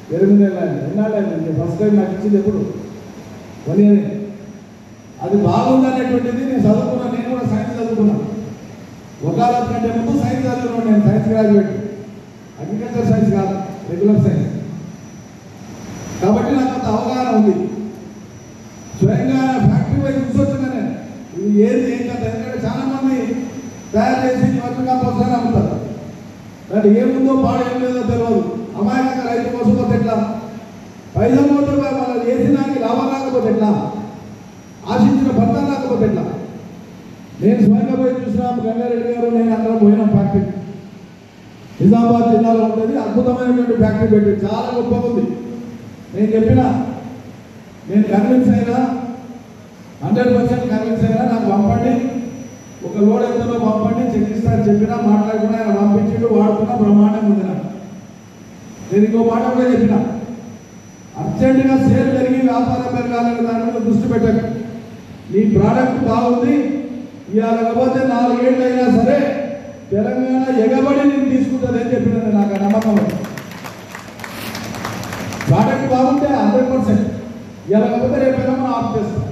ఎనిమిది నెలలు అయింది ఎన్నాళ్ళు అయింది ఫస్ట్ టైం నాకు ఇచ్చింది ఎప్పుడు వన్ ఇయర్ అది బాగుంది అనేటువంటిది నేను చదువుకున్నాను నేను కూడా సైన్స్ చదువుకున్నాను వకాలత్ కంటే ముందు సైన్స్ చదువుకున్నాను నేను సైన్స్ గ్రాడ్యుయేట్ అగ్రికల్చర్ సైన్స్ కాదు రెగ్యులర్ సైన్స్ కాబట్టి నాకు అంత అవగాహన ఉంది స్వయంగా ఫ్యాక్టరీ వైపు చూసొచ్చిన నేను ఇది ఏది ఏం కదా ఎందుకంటే చాలా మంది తయారు చేసి వర్షంగా పోసారి అమ్ముతారు కానీ ఏముందో పాడు ఏం లేదో తెలియదు అమాయకంగా రైతు మోసపోతే ఎట్లా పైసలు పోతే వాళ్ళు వేసి నాకు లాభం రాకపోతే ఎట్లా ఆశించిన ఫలితం రాకపోతే ఎట్లా నేను స్వయంగా పోయి చూసినాం గంగారెడ్డి గారు నేను అక్కడ పోయినాం ఫ్యాక్టరీ నిజామాబాద్ జిల్లాలో ఉంటుంది అద్భుతమైనటువంటి ఫ్యాక్టరీ పెట్టి చాలా గొప్పగా ఉంది నేను చెప్పిన నేను కన్విన్స్ అయినా హండ్రెడ్ పర్సెంట్ కన్విన్స్ అయినా నాకు పంపండి ఒక లోడ్ ఎంతలో పంపండి చెక్కిస్తా అని చెప్పినా మాట్లాడుకున్నా ఆయన పంపించిండు వాడుకున్నా బ్రహ్మాండంగా ఉంది నాకు నేను ఇంకో మాట కూడా చెప్పిన అర్జెంటుగా సేల్ పెరిగి వ్యాపారం పెరగాలని దాని మీద దృష్టి పెట్టకు నీ ప్రోడక్ట్ బాగుంది ఇవాళ కాకపోతే నాలుగేళ్ళు అయినా సరే తెలంగాణ ఎగబడి నేను తీసుకుంటుంది అని చెప్పిన నాకు ఆ నమ్మకం ఉంది. ప్రోడక్ట్ బాగుంటే హండ్రెడ్ పర్సెంట్ ఇలా కాకపోతే రేపైనా మనం ఆఫ్ చేస్తాం